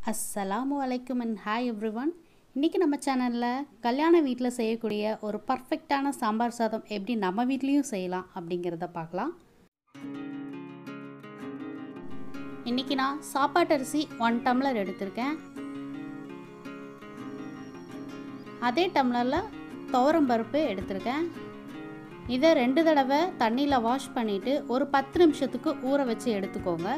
அஸ்ஸலாமு அலைக்கும் and hi every one இன்றைக்கி நம்ம சேனலில் கல்யாண வீட்டில் செய்யக்கூடிய ஒரு பர்ஃபெக்டான சாம்பார் சாதம் எப்படி நம்ம வீட்லேயும் செய்யலாம் அப்படிங்கிறத பார்க்கலாம் இன்றைக்கி நான் சாப்பாட்டு அரிசி ஒன் டம்ளர் எடுத்திருக்கேன் அதே டம்ளரில் துவரம் பருப்பு எடுத்திருக்கேன் இதை ரெண்டு தடவை தண்ணியில் வாஷ் பண்ணிவிட்டு ஒரு பத்து நிமிஷத்துக்கு ஊற வச்சு எடுத்துக்கோங்க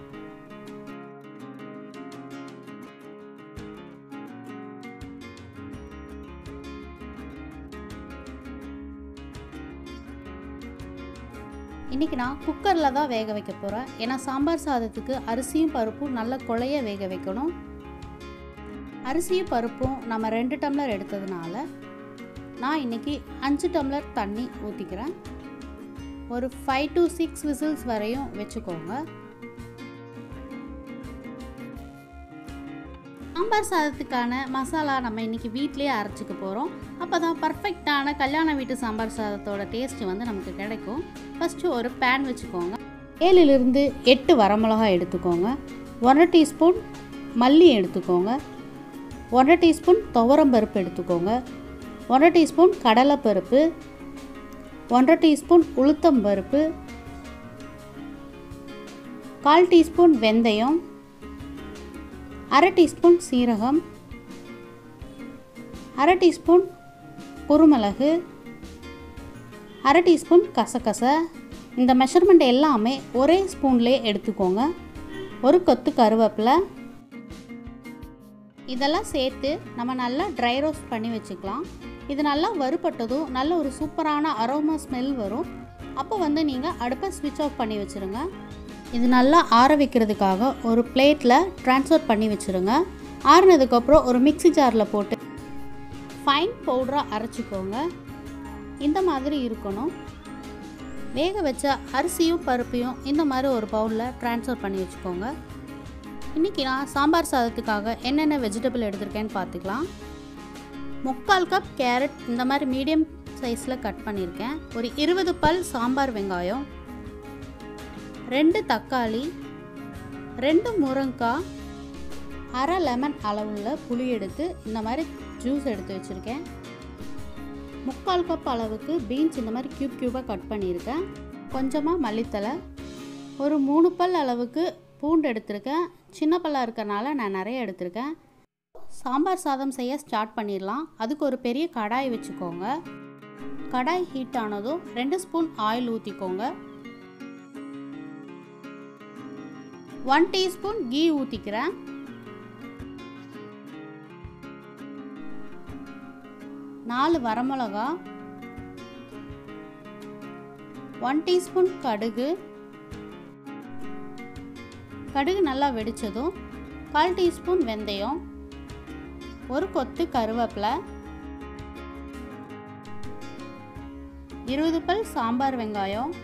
இன்றைக்கி நான் குக்கரில் தான் வேக வைக்க போகிறேன் ஏன்னா சாம்பார் சாதத்துக்கு அரிசியும் பருப்பும் நல்ல குழைய வேக வைக்கணும் அரிசியும் பருப்பும் நம்ம ரெண்டு டம்ளர் எடுத்ததுனால நான் இன்றைக்கி அஞ்சு டம்ளர் தண்ணி ஊற்றிக்கிறேன் ஒரு ஃபைவ் டு சிக்ஸ் விசில்ஸ் வரையும் வச்சுக்கோங்க சாம்பார் சாதத்துக்கான மசாலா நம்ம இன்றைக்கி வீட்டிலேயே அரைச்சிக்க போகிறோம் அப்போ தான் பர்ஃபெக்டான கல்யாண வீட்டு சாம்பார் சாதத்தோட டேஸ்ட்டு வந்து நமக்கு கிடைக்கும் ஃபஸ்ட்டு ஒரு பேன் வச்சுக்கோங்க ஏழுலேருந்து எட்டு வரமிளகா எடுத்துக்கோங்க ஒன்றரை டீஸ்பூன் மல்லி எடுத்துக்கோங்க ஒன்றரை டீஸ்பூன் துவரம் பருப்பு எடுத்துக்கோங்க ஒன்றரை டீஸ்பூன் கடலைப்பருப்பு ஒன்றரை டீஸ்பூன் உளுத்தம் பருப்பு கால் டீஸ்பூன் வெந்தயம் அரை டீஸ்பூன் சீரகம் அரை டீஸ்பூன் குருமிளகு அரை டீஸ்பூன் கசகசை இந்த மெஷர்மெண்ட் எல்லாமே ஒரே ஸ்பூன்லேயே எடுத்துக்கோங்க ஒரு கொத்து கருவேப்பிலை இதெல்லாம் சேர்த்து நம்ம நல்லா ட்ரை ரோஸ்ட் பண்ணி வச்சுக்கலாம் இது நல்லா வறுபட்டதும் நல்ல ஒரு சூப்பரான அரோமா ஸ்மெல் வரும் அப்போ வந்து நீங்கள் அடுப்பை ஸ்விட்ச் ஆஃப் பண்ணி வச்சுருங்க இது நல்லா ஆற வைக்கிறதுக்காக ஒரு பிளேட்டில் ட்ரான்ஸ்ஃபர் பண்ணி வச்சுருங்க ஆறுனதுக்கப்புறம் ஒரு மிக்சி ஜாரில் போட்டு ஃபைன் பவுடராக அரைச்சிக்கோங்க இந்த மாதிரி இருக்கணும் வேக வச்ச அரிசியும் பருப்பையும் இந்த மாதிரி ஒரு பவுலில் ட்ரான்ஸ்ஃபர் பண்ணி வச்சுக்கோங்க இன்றைக்கி நான் சாம்பார் சாதத்துக்காக என்னென்ன வெஜிடபிள் எடுத்திருக்கேன்னு பார்த்துக்கலாம் முக்கால் கப் கேரட் இந்த மாதிரி மீடியம் சைஸில் கட் பண்ணியிருக்கேன் ஒரு இருபது பல் சாம்பார் வெங்காயம் ரெண்டு தக்காளி ரெண்டு முருங்காய் அரை லெமன் அளவுள்ள புளி எடுத்து இந்த மாதிரி ஜூஸ் எடுத்து வச்சுருக்கேன் முக்கால் கப் அளவுக்கு பீன்ஸ் இந்த மாதிரி க்யூப் க்யூபாக கட் பண்ணியிருக்கேன் கொஞ்சமாக மல்லித்தலை ஒரு மூணு பல் அளவுக்கு பூண்டு எடுத்திருக்கேன் சின்ன பல்லாக இருக்கிறனால நான் நிறைய எடுத்திருக்கேன் சாம்பார் சாதம் செய்ய ஸ்டார்ட் பண்ணிடலாம் அதுக்கு ஒரு பெரிய கடாய் வச்சுக்கோங்க கடாய் ஹீட் ஆனதும் ரெண்டு ஸ்பூன் ஆயில் ஊற்றிக்கோங்க ஒன் டீஸ்பூன் கீ ஊற்றிக்கிறேன் நாலு வரமிளகா ஒன் டீஸ்பூன் கடுகு கடுகு நல்லா வெடித்ததும் கால் டீஸ்பூன் வெந்தயம் ஒரு கொத்து கருவேப்பிலை இருபது பல் சாம்பார் வெங்காயம்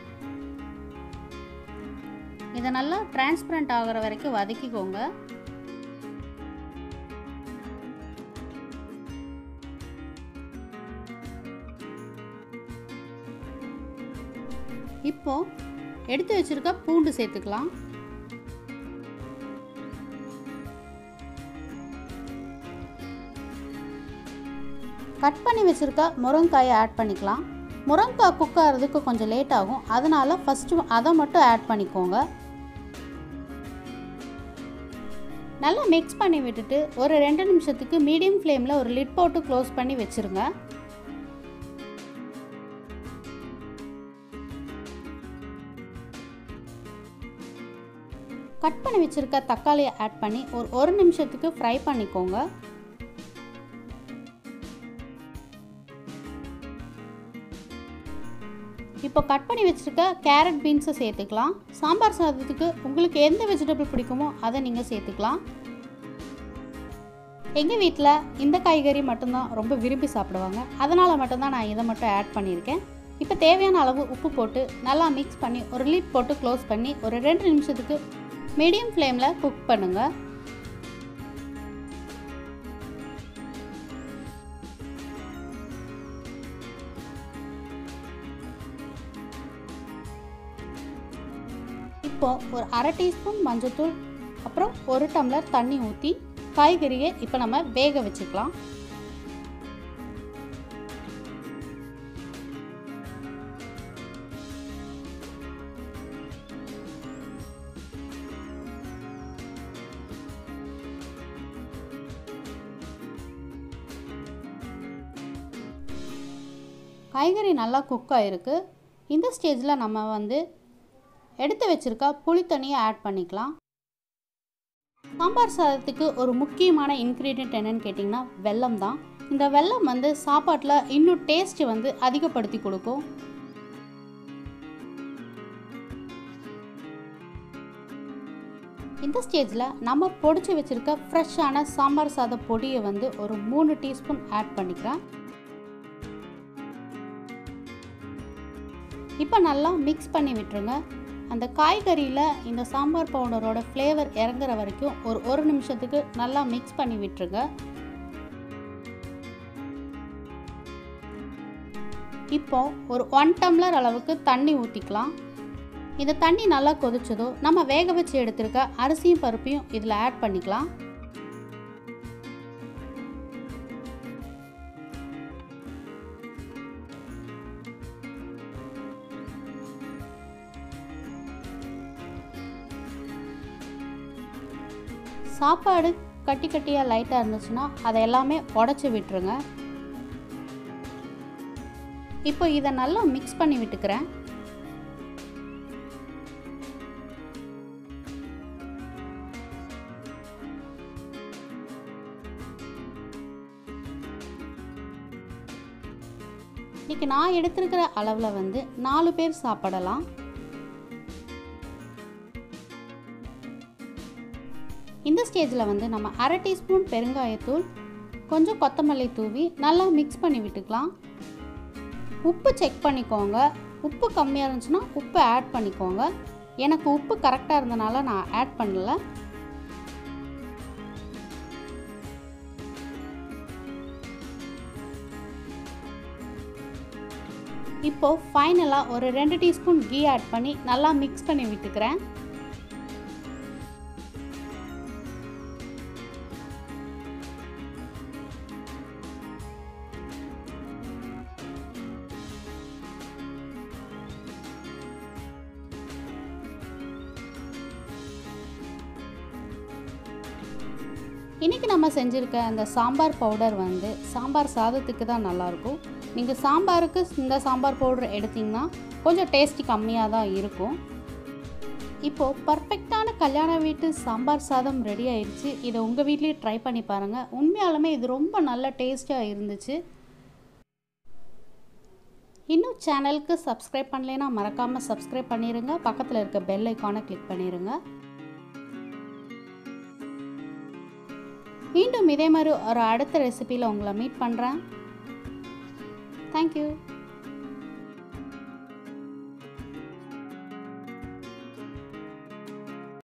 இதை நல்லா டிரான்ஸ்பரண்ட் ஆகிற வரைக்கும் வதக்கிக்கோங்க இப்போ எடுத்து வச்சிருக்க பூண்டு சேர்த்துக்கலாம் கட் பண்ணி வச்சுருக்க முருங்காயை ஆட் பண்ணிக்கலாம் முருங்காய் குக் ஆகிறதுக்கு கொஞ்சம் லேட் ஆகும் அதனால் ஃபஸ்ட்டு அதை மட்டும் ஆட் பண்ணிக்கோங்க நல்லா மிக்ஸ் பண்ணி விட்டுட்டு ஒரு ரெண்டு நிமிஷத்துக்கு மீடியம் ஃப்ளேமில் ஒரு லிட் போட்டு க்ளோஸ் பண்ணி வச்சுருங்க கட் பண்ணி வச்சுருக்க தக்காளியை ஆட் பண்ணி ஒரு ஒரு நிமிஷத்துக்கு ஃப்ரை பண்ணிக்கோங்க இப்போ கட் பண்ணி வச்சுருக்க கேரட் பீன்ஸை சேர்த்துக்கலாம் சாம்பார் சாதத்துக்கு உங்களுக்கு எந்த வெஜிடபிள் பிடிக்குமோ அதை நீங்கள் சேர்த்துக்கலாம் எங்கள் வீட்டில் இந்த காய்கறி மட்டும்தான் ரொம்ப விரும்பி சாப்பிடுவாங்க அதனால் மட்டும்தான் நான் இதை மட்டும் ஆட் பண்ணியிருக்கேன் இப்போ தேவையான அளவு உப்பு போட்டு நல்லா மிக்ஸ் பண்ணி ஒரு லிட் போட்டு க்ளோஸ் பண்ணி ஒரு ரெண்டு நிமிஷத்துக்கு மீடியம் ஃப்ளேமில் குக் பண்ணுங்கள் இப்போது ஒரு அரை டீஸ்பூன் மஞ்சத்தூள் அப்புறம் ஒரு டம்ளர் தண்ணி ஊற்றி காய்கறியை இப்போ நம்ம வேக வச்சுக்கலாம் காய்கறி நல்லா குக் ஆகிருக்கு இந்த ஸ்டேஜில் நம்ம வந்து எடுத்து வச்சுருக்க புளி தண்ணியை ஆட் பண்ணிக்கலாம் சாம்பார் சாதத்துக்கு ஒரு முக்கியமான இன்க்ரீடியன்ட் என்னன்னு கேட்டிங்கன்னா வெல்லம் தான் இந்த வெல்லம் வந்து சாப்பாட்டில் இன்னும் டேஸ்ட் வந்து அதிகப்படுத்தி கொடுக்கும் இந்த ஸ்டேஜில் நம்ம பொடிச்சு வச்சுருக்க ஃப்ரெஷ்ஷான சாம்பார் சாத பொடியை வந்து ஒரு மூணு டீஸ்பூன் ஆட் பண்ணிக்கிறேன் இப்போ நல்லா மிக்ஸ் பண்ணி விட்டுருங்க அந்த காய்கறியில் இந்த சாம்பார் பவுடரோட ஃப்ளேவர் இறங்குற வரைக்கும் ஒரு ஒரு நிமிஷத்துக்கு நல்லா மிக்ஸ் பண்ணி விட்டுருங்க இப்போ ஒரு ஒன் டம்ளர் அளவுக்கு தண்ணி ஊற்றிக்கலாம் இந்த தண்ணி நல்லா கொதிச்சதோ நம்ம வேக வச்சு எடுத்திருக்க அரிசியும் பருப்பையும் இதில் ஆட் பண்ணிக்கலாம் சாப்பாடு கட்டி கட்டியாக லைட்டாக இருந்துச்சுன்னா அதை எல்லாமே உடச்சி விட்டுருங்க இப்போ இதை நல்லா மிக்ஸ் பண்ணி விட்டுக்கிறேன் இன்றைக்கி நான் எடுத்திருக்கிற அளவில் வந்து நாலு பேர் சாப்பிடலாம் இந்த ஸ்டேஜில் வந்து நம்ம அரை டீஸ்பூன் பெருங்காயத்தூள் கொஞ்சம் கொத்தமல்லி தூவி நல்லா மிக்ஸ் பண்ணி விட்டுக்கலாம் உப்பு செக் பண்ணிக்கோங்க உப்பு கம்மியாக இருந்துச்சுன்னா உப்பு ஆட் பண்ணிக்கோங்க எனக்கு உப்பு கரெக்டாக இருந்தனால நான் ஆட் பண்ணல இப்போது ஃபைனலாக ஒரு ரெண்டு டீஸ்பூன் கீ ஆட் பண்ணி நல்லா மிக்ஸ் பண்ணி விட்டுக்கிறேன் இன்றைக்கி நம்ம செஞ்சுருக்க அந்த சாம்பார் பவுடர் வந்து சாம்பார் சாதத்துக்கு தான் நல்லாயிருக்கும் நீங்கள் சாம்பாருக்கு இந்த சாம்பார் பவுடர் எடுத்திங்கன்னா கொஞ்சம் டேஸ்டி கம்மியாக தான் இருக்கும் இப்போது பர்ஃபெக்டான கல்யாண வீட்டு சாம்பார் சாதம் ரெடி ஆயிடுச்சு இதை உங்கள் வீட்லேயே ட்ரை பண்ணி பாருங்கள் உண்மையாலுமே இது ரொம்ப நல்ல டேஸ்ட்டாக இருந்துச்சு இன்னும் சேனலுக்கு சப்ஸ்கிரைப் பண்ணலைன்னா மறக்காமல் சப்ஸ்கிரைப் பண்ணிடுங்க பக்கத்தில் இருக்க பெல் ஐக்கானை கிளிக் பண்ணிடுங்க மீண்டும் இதே மாதிரி ஒரு அடுத்த ரெசிபியில் உங்களை மீட் பண்ணுறேன் தேங்க்யூ